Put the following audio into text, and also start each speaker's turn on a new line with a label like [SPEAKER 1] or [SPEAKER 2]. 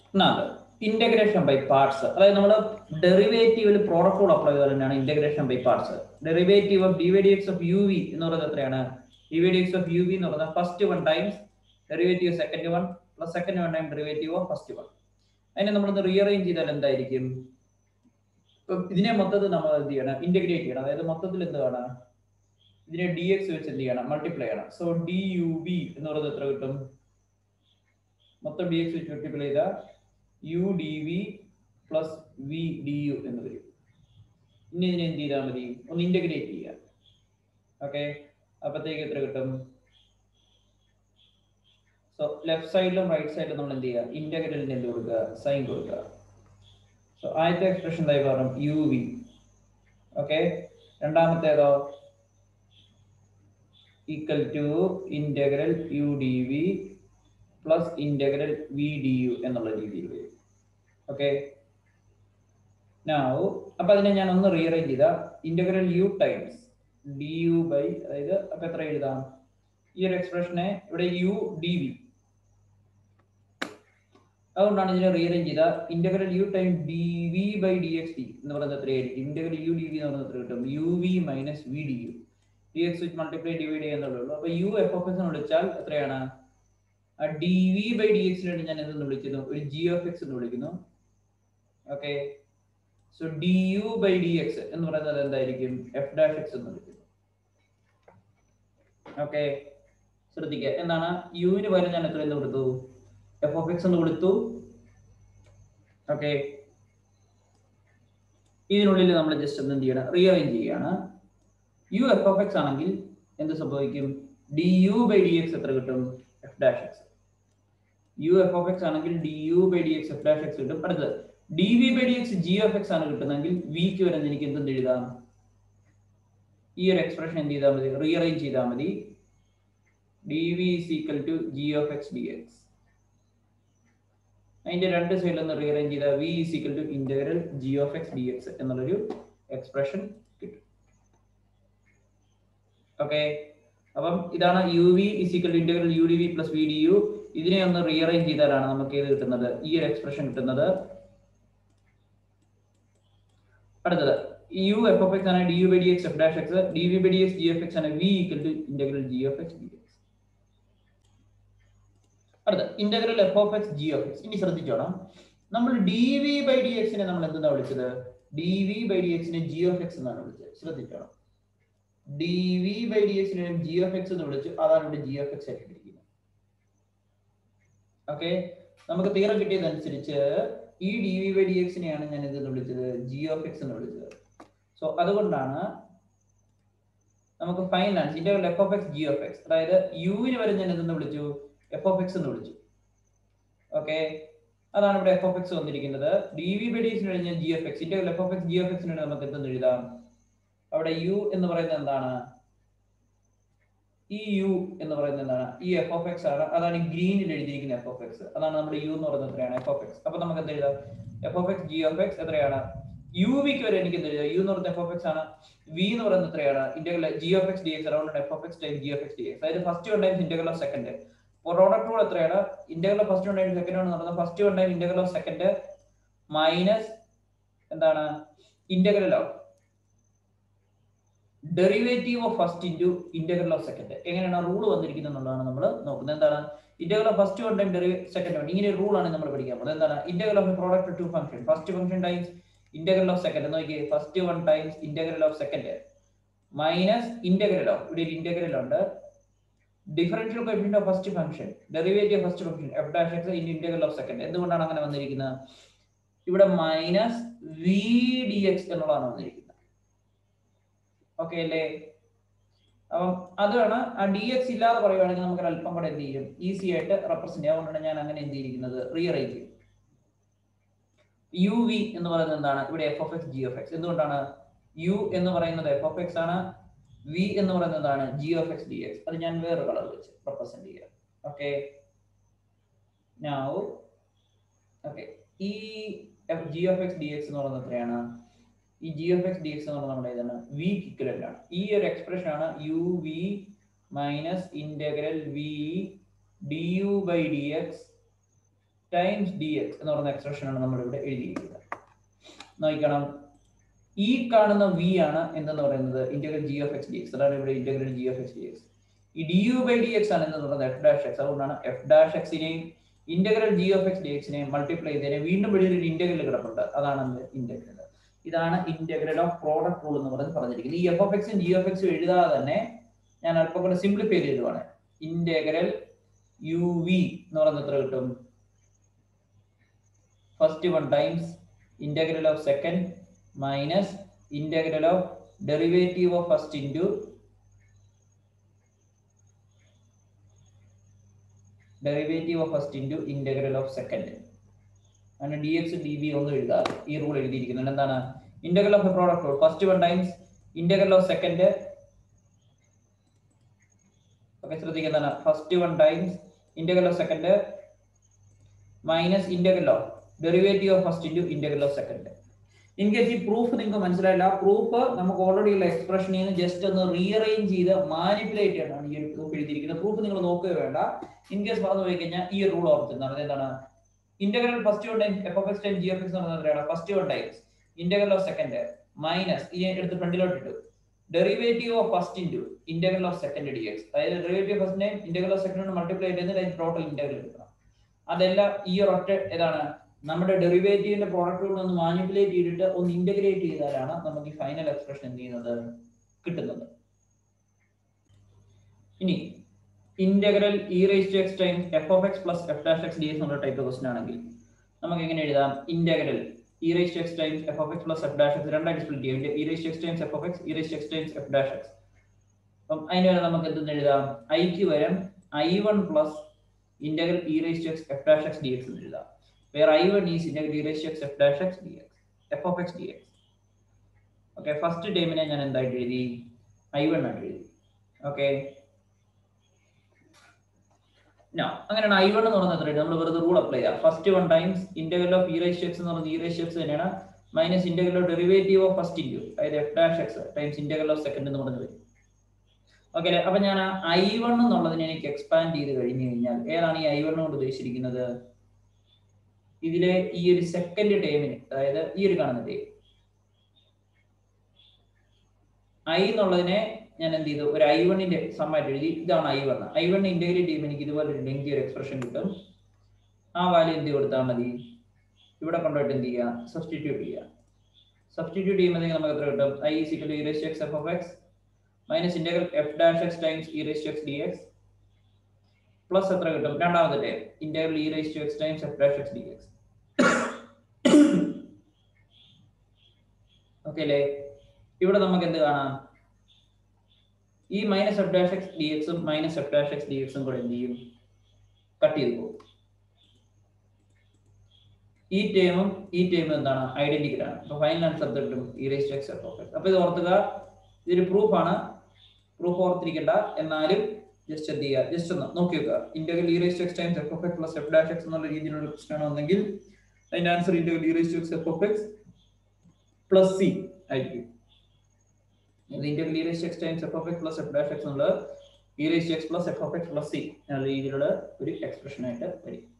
[SPEAKER 1] ഒന്നാമത് integration by parts അതായത് നമ്മൾ ഡെറിവേറ്റീവിൽ പ്രോഡക്റ്റ് റൂൾ അപ്ലൈ ചെയ്താൽ തന്നെയാണ് integration by parts derivative of d y d x of u v എന്ന് പറയുന്നത് എത്രയാണ് d y d x of u v എന്ന് പറയുന്നത് first one times derivative second one plus second one time derivative of first one അതിനെ നമ്മളൊന്ന് rearrange ചെയ്താൽ എന്തായിരിക്കും ഇപ്പം ഇതിനെ മൊത്തത്തിൽ നമ്മൾ എന്ത് ചെയ്യണം ഇന്റഗ്രേറ്റ് ചെയ്യണം അതായത് മൊത്തത്തിൽ എന്താണ് ഇതിനെ ഡി എക്സ് വെച്ച് എന്ത് ചെയ്യണം മൾട്ടിപ്ലൈ ചെയ്യണം സോ ഡി യു വി എന്ന് പറയുന്നത് എത്ര കിട്ടും മൊത്തം ഡി എക്സ് വെച്ച് മൾട്ടിപ്ലൈ ചെയ്താൽ u d v plus v d u എന്ന് വരും ഇനി ഇതിനെ എന്ത് ചെയ്താൽ മതി ഒന്ന് ഇന്റഗ്രേറ്റ് ചെയ്യുക ഓക്കെ അപ്പത്തേക്ക് എത്ര കിട്ടും സോ ലെഫ്റ്റ് സൈഡിലും റൈറ്റ് സൈഡിലും നമ്മൾ എന്ത് ചെയ്യുക ഇന്റഗ്രലിന് എന്ത് കൊടുക്കുക സൈൻ കൊടുക്കുക സോ ആദ്യത്തെ എക്സ്പ്രഷൻ എന്തായി പറഞ്ഞു യു വി ഓക്കെ രണ്ടാമത്തേതോ equal to integral u d v plus integral v d u എന്നുള്ള രീതിയിൽ വരും ഓക്കെ നാവ് അപ്പൊ അതിനെ ഞാൻ ഒന്ന് റീഅറേഞ്ച് ചെയ്ത integral u times d u by അതായത് അപ്പൊ എത്ര എഴുതാം ഈ ഒരു എക്സ്പ്രഷനെ ഇവിടെ യു ഡി വി അതുകൊണ്ടാണ് ഇതിനെ റീഅറേഞ്ച് ചെയ്ത integral u time d v by d x t എന്ന് പറയുന്നത് എത്രയായിരിക്കും ഇന്റഗ്രൽ യു ഡി വി എന്ന് പറയുന്നത് എത്ര കിട്ടും u v minus v d u d x which multiply divide ചെയ്യുന്നുള്ളൂ അപ്പൊ യു എഫ് ഓഫ് എക്സ് എന്ന് വിളിച്ചാൽ എത്രയാണ് ആ ഡി വി ബൈ ഡി എക്സിനായിട്ട് ഞാൻ എന്തെന്ന് വിളിക്കുന്നു ഒരു ജി എഫ് എക്സ് എന്ന് വിളിക്കുന്നു okay so d u by d x എന്ന് പറയുന്നത് എന്തായിരിക്കും എഫ് ഡാഷ് എക്സ് എന്ന് വിളിക്കുന്നു ഓക്കെ ശ്രദ്ധിക്കുക എന്താണ് യുവിന് പകരം ഞാൻ എത്ര എന്ന് കൊടുത്തു എഫ് ഓഫ് എക്സ് എന്ന് കൊടുത്തു ഓക്കെ ഇതിനുള്ളിൽ നമ്മൾ ജസ്റ്റ് എന്ത് ചെയ്യണം റീഅറേഞ്ച് ചെയ്യാണ് യു എഫ് ഓഫ് എക്സ് ആണെങ്കിൽ എന്ത് സംഭവിക്കും d u by d x എത്ര കിട്ടും f dash x u f of x ആണെങ്കിൽ d u by d x f dash x കിട്ടും അടുത്തത് d v by d x g f x ആണ് കിട്ടുന്നതെങ്കിൽ വിക്ക് വരുന്ന എനിക്ക് എന്തെന്ന് എഴുതാം ഈ ഒരു എക്സ്പ്രഷൻ എന്ത് ചെയ്താൽ മതി റീഅറേഞ്ച് ചെയ്താൽ മതി d v is equal to g of x d x അതിന്റെ രണ്ട് സൈഡിൽ ഒന്ന് റീഅറേഞ്ച് ചെയ്താൽ v is equal to integral g of x d x എന്നുള്ളൊരു എക്സ്പ്രഷൻ കിട്ടും ഓക്കെ അപ്പം ഇതാണ് u v is equal to integral u d v plus v d u ഇതിനെ ഒന്ന് റീഅറേഞ്ച് ചെയ്താലാണ് നമുക്ക് ഏത് കിട്ടുന്നത് ഈ ഒരു എക്സ്പ്രഷൻ കിട്ടുന്നത് അടുത്തത് യു എഫ് ഓഫ് എക്സ് ആണ് d u by d x f dash x d v by d x g f x ആണ് v equal to integral g of x d x അടുത്ത integral f of x g of x ഇനി ശ്രദ്ധിച്ചോണം നമ്മൾ d v by d എക്സിനെ നമ്മൾ എന്തെന്നാ വിളിച്ചത് d v by d എക്സിനെ ജി ഓഫ് എക്സ് എന്നാണ് വിളിച്ചത് ശ്രദ്ധിച്ചോണം ഡി വി ബൈ ഡി എക്സിനെ ജി ഓഫ് എക്സ് എന്ന് വിളിച്ചു അതാണ് ഇവിടെ ജി ഓഫ് എക്സ് ആയിട്ട് ഇരിക്കുന്നത് ഓക്കെ നമുക്ക് തീരം കിട്ടിയതനുസരിച്ച് ഈ ഡി വി ബൈ ഡി എക്സിനെയാണ് ഞാൻ എന്തെന്ന് വിളിച്ചത് ജി ഓഫ് എക്സ് എന്ന് വിളിച്ചത് സോ അതുകൊണ്ടാണ് നമുക്ക് final answer integral f of x g of x അതായത് യുവിന് വരെ ഞാൻ എന്തെന്ന് വിളിച്ചു എഫ് ഓഫ് എക്സ് എന്ന് വിളിച്ചു ഓക്കെ അതാണ് ഇവിടെ എഫ് ഓഫ് എക്സ് വന്നിരിക്കുന്നത് ഡി വി ബൈ ഡി എക്സിന് കഴിഞ്ഞാൽ g f x integral f of x g f എക്സിന് നമുക്ക് എന്തെന്ന് എഴുതാം അവിടെ യു എന്ന് പറയുന്നത് എന്താണ് ഈ യു എന്ന് പറയുന്നത് എന്താണ് ഈ എഫ് ഓഫ് എക്സ് ആണ് അതാണ് ഈ ഗ്രീനിൽ എഴുതിയിരിക്കുന്ന എഫ് ഓഫ് എക്സ് അതാണ് നമ്മുടെ യു എന്ന് പറയുന്നത് എത്രയാണ് എഫ് ഓഫ് എക്സ് അപ്പൊ നമുക്ക് എന്ത് എഴുതാം f of x g of x എത്രയാണ് യു വിക്ക് വരെ എനിക്ക് എന്ത് എഴുതാം യു എന്ന് പറയുന്നത് എഫ് ഓഫ് എക്സ് ആണ് വി എന്ന് പറയുന്നത് എത്രയാണ് integral g of x d x around f of x time g of x d x അതായത് first one time integral of second product rule എത്രയാണ് integral first one time second ആണ് നടന്നത് first one time integral of second minus എന്താണ് integral of derivative of first into integral of second എങ്ങനെയാണ് rule വന്നിരിക്കുന്നത് എന്നുള്ളതാണ് നമ്മൾ നോക്കുന്നത് എന്താണ് integral of first one time derivative second one ഇങ്ങനെ റൂൾ ആണ് നമ്മൾ പഠിക്കാൻ പോകുന്നത് എന്താണ് integral of product two function first function times integral of second നോക്കിയേ first one times integral of second minus integral of ഇവിടെ ഒരു ഇന്റഗ്രൽ ഉണ്ട് differential coefficient of first function derivative first function f dash x in integral of second എന്തുകൊണ്ടാണ് അങ്ങനെ വന്നിരിക്കുന്നത് ഇവിടെ minus v D X എന്നുള്ളതാണ് വന്നിരിക്കുന്നത് ഓക്കെ അല്ലേ അപ്പം അതാണ് ആ ഡി എക്സ് ഇല്ലാതെ പറയുവാണെങ്കിൽ നമുക്ക് അല്പം കൂടെ എന്ത് ചെയ്യും ഈസി ആയിട്ട് റെപ്രസെന്റ് ചെയ്യാം അതുകൊണ്ടാണ് ഞാൻ അങ്ങനെ എന്ത് ചെയ്തിരിക്കുന്നത് റീറൈറ്റ് ചെയ്യും യു വി എന്ന് പറയുന്നത് എന്താണ് ഇവിടെ f of x g of x എന്തുകൊണ്ടാണ് യു എന്ന് പറയുന്നത് എഫ് ഓഫ് എക്സ് ആണ് വി എന്ന് പറയുന്നത് എന്താണ് g of x d x അത് ഞാൻ വേറെ കളർ വെച്ച് റെപ്രസെന്റ് ചെയ്യാം ഓക്കെ നൗ ഓക്കെ ഈ g of x d x എന്ന് പറയുന്നത് എത്രയാണ് ഈ g f x d x എന്ന് പറഞ്ഞാൽ നമ്മുടെ ഇതാണ് വി ഇക്വലന്റ് ആണ് ഈ ഒരു എക്സ്പ്രഷൻ ആണ് u v minus integral v d u by d x times d x എന്ന് പറയുന്ന എക്സ്പ്രഷനാണ് നമ്മൾ ഇവിടെ എഴുതിയിരിക്കുന്നത് നോക്കണം ഈ കാണുന്ന വി ആണ് എന്തെന്ന് പറയുന്നത് integral g of x d x അതാണ് ഇവിടെ integral g of x d x ഈ d u by d x ആണ് എന്ന് പറയുന്നത് എഫ് ഡാഷ് എക്സ് അതുകൊണ്ടാണ് എഫ് ഡാഷ് എക്സിനെയും integral g of x d എക്സിനെയും മൾട്ടിപ്ലൈ ചെയ്തതിനെ വീണ്ടും വലിയൊരു ഇന്റഗ്രൽ കിടപ്പുണ്ട് അതാണ് ഇന്റഗ്രൽ ഇതാണ് ഇന്റഗ്രൽ ഓഫ് പ്രോഡക്റ്റ് റൂൾ എന്ന് പറഞ്ഞ് പറഞ്ഞിരിക്കുന്നത് ഈ എഫ് ഓഫ് എക്സും ജി ഓഫ് എക്സും എഴുതാതെ തന്നെ ഞാൻ അല്പം കൂടെ സിംപ്ലിഫൈ ചെയ്തുവാണ് ഇന്റഗ്രൽ യു വി എന്ന് പറയുന്നത് എത്ര കിട്ടും first one times integral of second minus integral of derivative of first into derivative of first into integral of second അങ്ങനെ ഡി എക്സ് ഡി ബി ഒന്നും എഴുതാതെ ഈ റൂൾ എഴുതിയിരിക്കുന്നുണ്ട് എന്താണ് integral of a product rule first one times integral of second okay ശ്രദ്ധിക്കുന്നതാണ് first one times integral of second minus integral of derivative of first into integral of second in case ഈ proof നിങ്ങൾക്ക് മനസ്സിലായില്ല ആ proof നമുക്ക് already ഉള്ള എക്സ്പ്രഷനിൽ നിന്ന് just ഒന്ന് റീഅറേഞ്ച് ചെയ്ത് മാനിപ്പുലേറ്റ് ചെയ്യണം ഈ ഒരു പ്രൂഫ് എഴുതിയിരിക്കുന്നത് പ്രൂഫ് നിങ്ങൾ നോക്കുക വേണ്ട ഇൻ കേസ് പറഞ്ഞു പോയി കഴിഞ്ഞാൽ ഈ റൂൾ ഓർത്തുന്നതാണ് എന്താണ് integral first one time f of x time g f x എന്ന് പറയുന്നത് first one times integral of second minus ഈ എടുത്ത് ഫ്രണ്ടിലോട്ട് ഇട്ടു derivative of first into integral of second d x അതായത് derivative first time integral of second multiply ചെയ്തിട്ട് അതിന് total integral എടുക്കണം അതെല്ലാം ഈ ഒരു ഒറ്റ ഏതാണ് നമ്മുടെ ഡെറിവേറ്റീവിന്റെ പ്രോഡക്റ്റുകൾ ഒന്ന് മാനിപ്പുലേറ്റ് ചെയ്തിട്ട് ഒന്ന് ഇന്റഗ്രേറ്റ് ചെയ്താലാണ് നമുക്ക് ഈ ഫൈനൽ എക്സ്പ്രഷൻ എന്ത് ചെയ്യുന്നത് കിട്ടുന്നത് ഇനി integral e raise to x times f of x plus f dash x d s എന്നുള്ള ടൈപ്പ് ക്വസ്റ്റൻ ആണെങ്കിൽ നമുക്ക് എങ്ങനെ എഴുതാം integral e raise to x times f of x plus f dash x രണ്ടായിട്ട് സ്പ്ലിറ്റ് ചെയ്യാം e raise to x times f of x e raise to x times f dash x അപ്പം അതിന് വരെ നമുക്ക് എന്തെന്ന് എഴുതാം ഐക്ക് വരം I one plus integral e raise to x f dash x d x എന്ന് എഴുതാം where I one is integral e raise to x f dash x d x f of x d x okay first ടൈമിനെ ഞാൻ എന്തായിട്ട് എഴുതി I one ആയിട്ട് എഴുതി okay no അങ്ങനെയാണ് I one എന്ന് പറയുന്നത് നമ്മൾ വെറുതെ റൂൾ അപ്ലൈ ചെയ്യാം first one times integral of e raise x എന്ന് പറയുന്നത് ഇ റേസ് എക്സ് തന്നെയാണ് minus integral of derivative of first into അതായത് f dash x times integral of second എന്ന് പറഞ്ഞത് ഓക്കെ അല്ലേ അപ്പൊ ഞാൻ ഐ വൺ എന്നുള്ളതിനെ എനിക്ക് എക്സ്പാൻഡ് ചെയ്ത് കഴിഞ്ഞു കഴിഞ്ഞാൽ ഏതാണ് ഈ ഐ വൺ കൊണ്ട് ഉദ്ദേശിച്ചിരിക്കുന്നത് ഇതിലെ ഈ ഒരു സെക്കൻഡ് ടേമിന് അതായത് ഈ ഒരു കാണുന്ന ടേം ഐ എന്നുള്ളതിനെ ഞാൻ എന്ത് ചെയ്തു ഒരു ഐ വണ്ണിന്റെ സമ്മായിട്ട് എഴുതി ഇതാണ് I one I one integrate ചെയ്യുമ്പോൾ എനിക്ക് ഇതുപോലെ ഒരു ലെങ്കി ഒരു എക്സ്പ്രഷൻ കിട്ടും ആ വാല്യൂ എന്ത് കൊടുത്താൽ മതി ഇവിടെ കൊണ്ടുപോയിട്ട് എന്ത് ചെയ്യുക സബ്സ്റ്റിറ്റ്യൂട്ട് ചെയ്യുക സബ്സ്റ്റിറ്റ്യൂട്ട് ചെയ്യുമ്പോഴത്തേക്ക് നമുക്ക് എത്ര കിട്ടും ഐ സിക്കൽ e raise x f of x minus integral f dash x times e raise x d x plus എത്ര കിട്ടും രണ്ടാമത്തെ time integral e raise to x times f dash x d x okay അല്ലേ ഇവിടെ നമുക്ക് എന്ത് കാണാം ഈ minus f dash x d എക്സും minus f dash x d എക്സും കൂടെ എന്ത് ചെയ്യും കട്ട് ചെയ്ത് പോകും ഈ ടേമും ഈ ടേമും എന്താണ് ഐഡന്റിക്കൽ ആണ് അപ്പൊ ഫൈനൽ ആൻസർ കിട്ടും e raise to x f of x അപ്പൊ ഇത് ഓർത്തുക ഇതൊരു പ്രൂഫാണ് പ്രൂഫ് ഓർത്തിരിക്കണ്ട എന്നാലും ജസ്റ്റ് എന്ത് ചെയ്യുക ജസ്റ്റ് ഒന്ന് നോക്കി വെക്കുക integral e raise to x times f of x plus f dash x എന്നുള്ള രീതിയിലുള്ള പ്രശ്നമാണ് വന്നെങ്കിൽ അതിന്റെ answer integral e raise to x f of x plus c ആയിരിക്കും ഇത് integral e raise to x times f of x plus f dash x എന്നുള്ളത് e raise to x plus f of x plus c എന്ന രീതിയിലുള്ള ഒരു expression ആയിട്ട് വരും